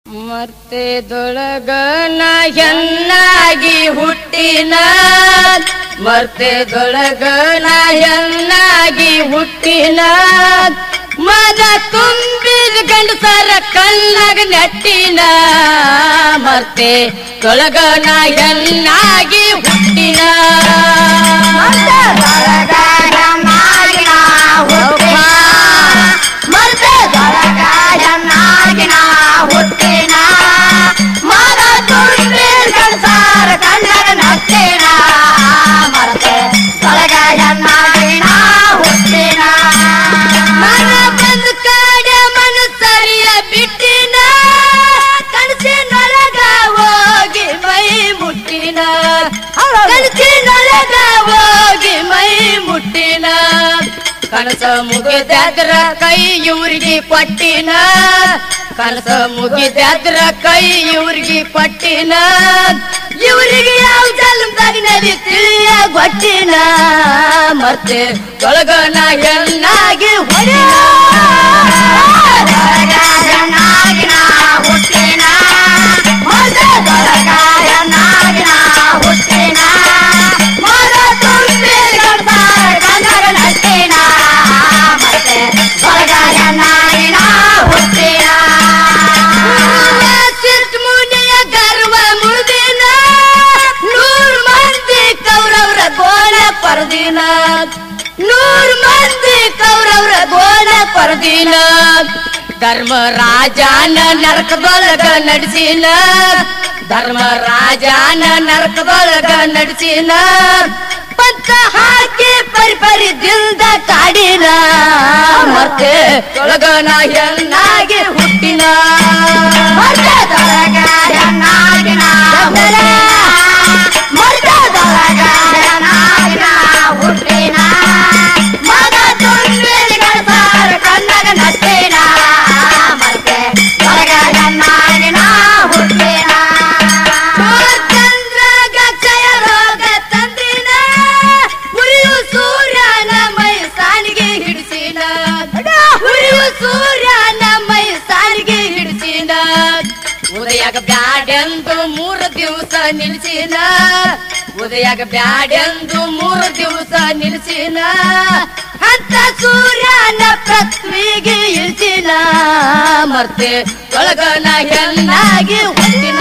ಮರ್ತೆದೊಳಗ ನಾ ಹೆಣ್ಣಾಗಿ ಹುಟ್ಟಿನ ಮರ್ತೆದೊಳಗ ನಾ ಹೆಣ್ಣಾಗಿ ಹುಟ್ಟಿನ ಮದ ತುಂಬಿದ ಗಂಡಸರ ಕಣ್ಣಾಗ ನೆಟ್ಟಿನ ಮರ್ತೆ ತೊಳಗ ನಾ ಹೆಣ್ಣಾಗಿ ಹುಟ್ಟಿನ ಮನ ಬಂದು ಕಾಡ ಮನಸ್ಸರಿಯ ಬಿಟ್ಟಿನ ಕನಸಿನೊಳಗ ಹೋಗಿ ಮೈ ಮುಟ್ಟಿನ ಕನಸಿನೊಳಗ ಹೋಗಿ ಮೈ ಮುಟ್ಟಿನ ಕನಸ ಮುಗಿದಾದ್ರ ಕೈ ಇವ್ರಿಗೆ ಕೊಟ್ಟಿನ ಕನಸ ಮುಗಿದಾದ್ರ ಕೈ ಇವ್ರಿಗೆ ಕೊಟ್ಟಿನ ಇವ್ರಿಗೆ ಯಾವ ಜನ್ಮದಾಗ ನದಿ ತಿಳಿಯ ಗೊಟ್ಟಿನ ಮತ್ತೆ ತೊಳಗನ ಹೆಣ್ಣಾಗಿ ಹೊಡೆಯ ಮುನಿಯ ಗರ್ವ ಮುರಿದಿನ ನೂರ್ ಮಂದಿ ಕೌರವ್ರ ಗೋಳ ಪರದಿನ ನೂರ್ ಮಂದಿ ಕೌರವ್ರ ಗೋಳ ಪರದಿನ ಧರ್ಮ ರಾಜಾನ ನರಕದೊಳಗ ನಡೆಸಿನ ಧರ್ಮ ರಾಜಾನ ನರಕದೊಳಗ ನಡೆಸಿನ ಪಂಚ ಹಾಕಿ ಪರಿ ಪರಿ ದಿಲ್ದ ಕಾಡಿನ ಮತ್ತೆ ತೊಳಗನ ಹೆಣ್ಣಾಗಿ ಹುಟ್ಟಿನ ಚಂದ್ರಾಗ ಕ್ಷಯ ರೋಗ ತಂದಿನ ಉರಿಯು ಸೂರ್ಯನ ಮೈ ಸಾನಿಗೆ ಹಿಡಿಸಿನ ಉರಿಯು ಸೂರ್ಯನ ಮೈ ಸಾನಿಗೆ ಹಿಡಿಸಿನ ಉದಯಾಗ ಬ್ಯಾಡೆಂದು ಮೂರು ದಿವಸ ನಿಲ್ಸಿನ ಉದಯಾಗ ಬ್ಯಾಡೆಂದು ಮೂರು ದಿವಸ ನಿಲ್ಸಿನ ಅಂತ ಸೂರ್ಯನ ಪೃಥ್ವಿಗೆ ಇಳಿಸಿನ ಮರ್ತೆ ತೊಳಗನ ಹೆಣ್ಣಾಗಿ ಹುಟ್ಟಿನ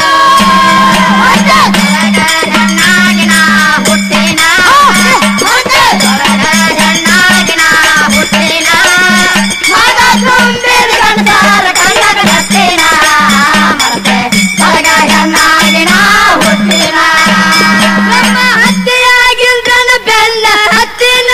ನಮ್ಮ ಹತ್ಯೆಯಾಗಿಲ್ದನ ಬೆಲ್ಲ ಹತ್ತಿನ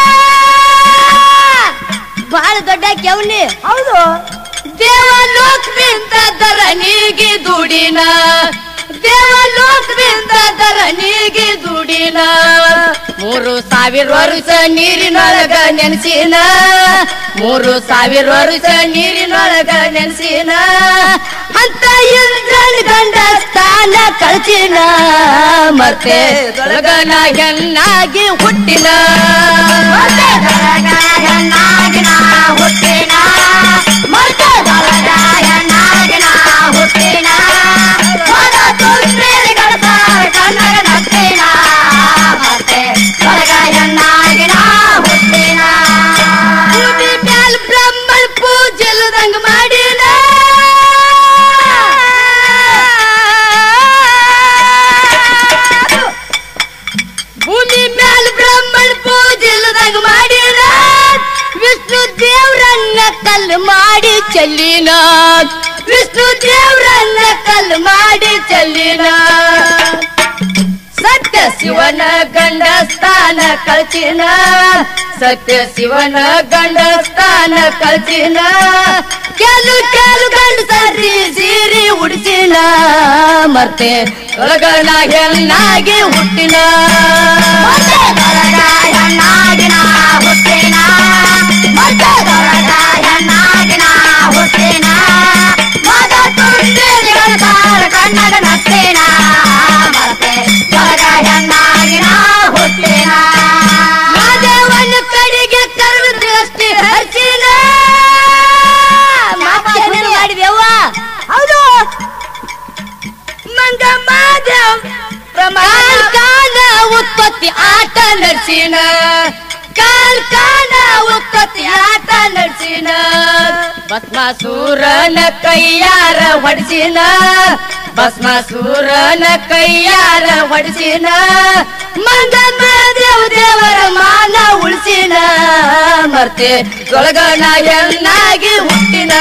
ಬಹಳ ದೊಡ್ಡ ಕೆವ್ನಿ ಹೌದು ದೇವಲೋಕದಿಂದ ಧರಣಿಗೆ ದುಡಿನ ದೇವಲೋಕದಿಂದ ಧರಣಿಗೆ ದುಡಿನ ಮೂರು ಸಾವಿರ ವರ್ಷ ನೀರಿನೊಳಗ ನೆನೆಸಿನ ಮೂರು ಸಾವಿರ ವರ್ಷ ನೀರಿನೊಳಗ ನೆನೆಸಿನ ಅಂತ ಇಂದ್ರನ್ ಗಂಡ ಸ್ಥಾನ ಕಳ್ಚಿನ ಮತ್ತೆ ದೊಳಗನ ಹೆಣ್ಣಾಗಿ ಹುಟ್ಟಿನ ಭೂಮಿ ಮ್ಯಾಲ್ ಬ್ರಹ್ಮನ್ ಪೂಜೆಲ್ದಂಗ ಮಾಡಿನ ಭೂಮಿ ಮ್ಯಾಲ್ ಬ್ರಹ್ಮನ್ ಪೂಜೆಲ್ದಂಗ ಮಾಡಿನ ವಿಷ್ಣು ದೇವ್ರನ್ನ ಕಲ್ಲು ಮಾಡಿ ಚೆಲ್ಲಿನ ವಿಷ್ಣು ದೇವ್ರನ್ನ ಕಲ್ಲು ಮಾಡಿ ಚೆಲ್ಲಿನ ಸತ್ಯ ಶಿವನ ಗಂಡ ಸ್ಥಾನ ಕಳ್ಚಿನ ಸತ್ಯ ಶಿವನ ಗಂಡ ಸ್ಥಾನ ಕಳ್ಚಿನ ಕೆಲು ಕೆಲು ಗಂಡ ಸರಿ ಸೀರಿ ಉಡಿಸಿನ ಮತ್ತೆ ಒಳಗನ ಹೆಣ್ಣಾಗಿ ಹುಟ್ಟಿನ ಮಾದೇವನ ಕಡೆಗೆ ಕರ್ಮ ದೃಷ್ಟಿ ಹಚ್ಚಿನ ಮಾಡಿದೆವ್ವ ಹೌದು ಕಾಲ್ ಕಾಲ ಉತ್ಪತ್ತಿ ಆಟ ನಡೆಸಿನ ಕಾಲ್ ಕಾಲ ಉತ್ಪತ್ತಿ ಆಟ ನಡೆಸಿನ ಭಸ್ಮಾಸೂರನ ಕೈಯಾರ ಹೊಡಿಸಿನ ಭಸ್ಮಾಸೂರನ ಕೈಯಾರ ಹೊಡಿಸಿನ ಮಂಗಮ್ಮ ದೇವ ದೇವರ ಮಾನ ಉಳಿಸಿನ ಮರ್ತೆ ತೊಳಗಣ ಎನ್ನಾಗಿ ಹುಟ್ಟಿನ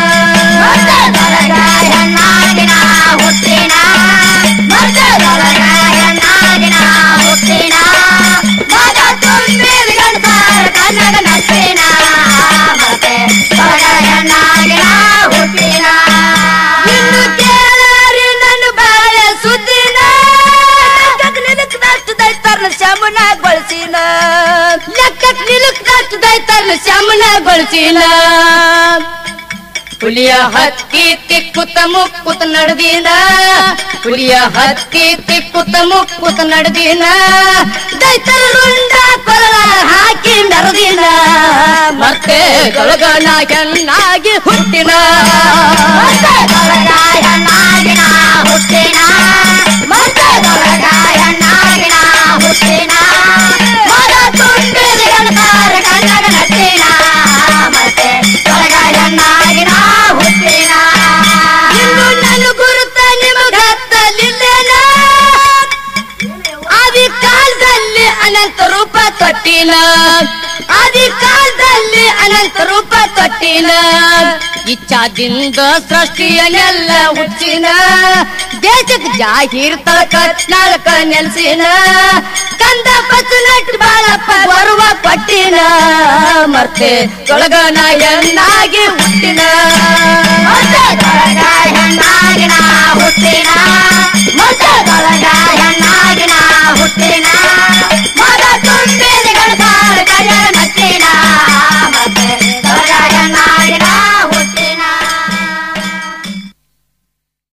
ಹೆಣ್ಣಾಗಿನ ಹುಟ್ಟಿನ ಮರ್ದದೊಳಗ ಹೆಣ್ಣಾಗಿನ ಹುಟ್ಟಿನ ಮಗ ತುಂಬಿದ ಗಂಡಸಾರ ಕನ್ನಡ ನಟ್ಟಿನ ಮತ್ತೆ ಒಳಗ ಹೆಣ್ಣಾಗಿನ ಹುಟ್ಟಿನ ಇನ್ನು ಕೇಳಾರಿ ನನ್ನ ಬಾಳೆ ಸುದ್ದಿನ ನಿಲುಕ್ದಷ್ಟು ದೈತರ್ನ ಶಮನ ಬಳಸಿನ ಲೆಕ್ಕಕ್ ನಿಲುಕ್ದಷ್ಟು ದೈತರ್ನ ಶಮನ ಬಳಸಿನ ಹುಲಿಯ ಹತ್ತಿ ತಿಕ್ಕುತ್ತ ಮುಕ್ಕುತ್ತ ನಡೆದಿನ ಹುಲಿಯ ಹತ್ತಿ ತಿಕ್ಕುತ್ತ ಮುಕ್ಕುತ್ತ ನಡೆದಿನ ದೈತರ ರುಂಡ ಕೊರಳ ಹಾಕಿ ಮೆರದಿನ ಮತ್ತೆ ತೊಳಗನ ಹೆಣ್ಣಾಗಿ ಹುಟ್ಟಿನ ಮರ್ದದೊಳಗ ಹೆಣ್ಣಾಗಿನ ಹುಟ್ಟಿನ ಮರ್ದದೊಳಗ ಹೆಣ್ಣಾಗಿನ ಹುಟ್ಟಿನ ಮಗ ತುಂಬಿದ ಗಂಡಸಾರ ಕನ್ನಡ ನಟ್ಟಿನ ಮತ್ತೆ ಒಳಗ ಹೆಣ್ಣಾಗಿನ ಹುಟ್ಟಿನ ಇನ್ನು ನನ್ನ ಗುರುತ ನಿಮಗ ಹತ್ತಲಿಲ್ಲೇನ ಆದಿ ಕಾಲದಲ್ಲಿ ಅನಂತ ರೂಪ ತೊಟ್ಟಿನ ಆದಿ ಕಾಲದಲ್ಲಿ ಅನಂತ ರೂಪ ತೊಟ್ಟಿನ ಇಚ್ಛಾದಿಂದ ಸೃಷ್ಟಿಯನ್ನೆಲ್ಲ ಹುಚ್ಚಿನ ದೇಶಕ್ಕೆ ಜಾಹೀರ್ ತಳಕ ನಾಲ್ಕ ನೆಲ್ಸಿನ ಕಂದ ಬಸನಟ್ ಬಾಳಪ್ಪ ಬರುವ ಕೊಟ್ಟಿನ ಮತ್ತೆ ತೊಳಗನ ಎನ್ನಾಗಿ ಹುಟ್ಟಿನ ಮರ್ದದೊಳಗ ಹೆಣ್ಣಾಗಿನ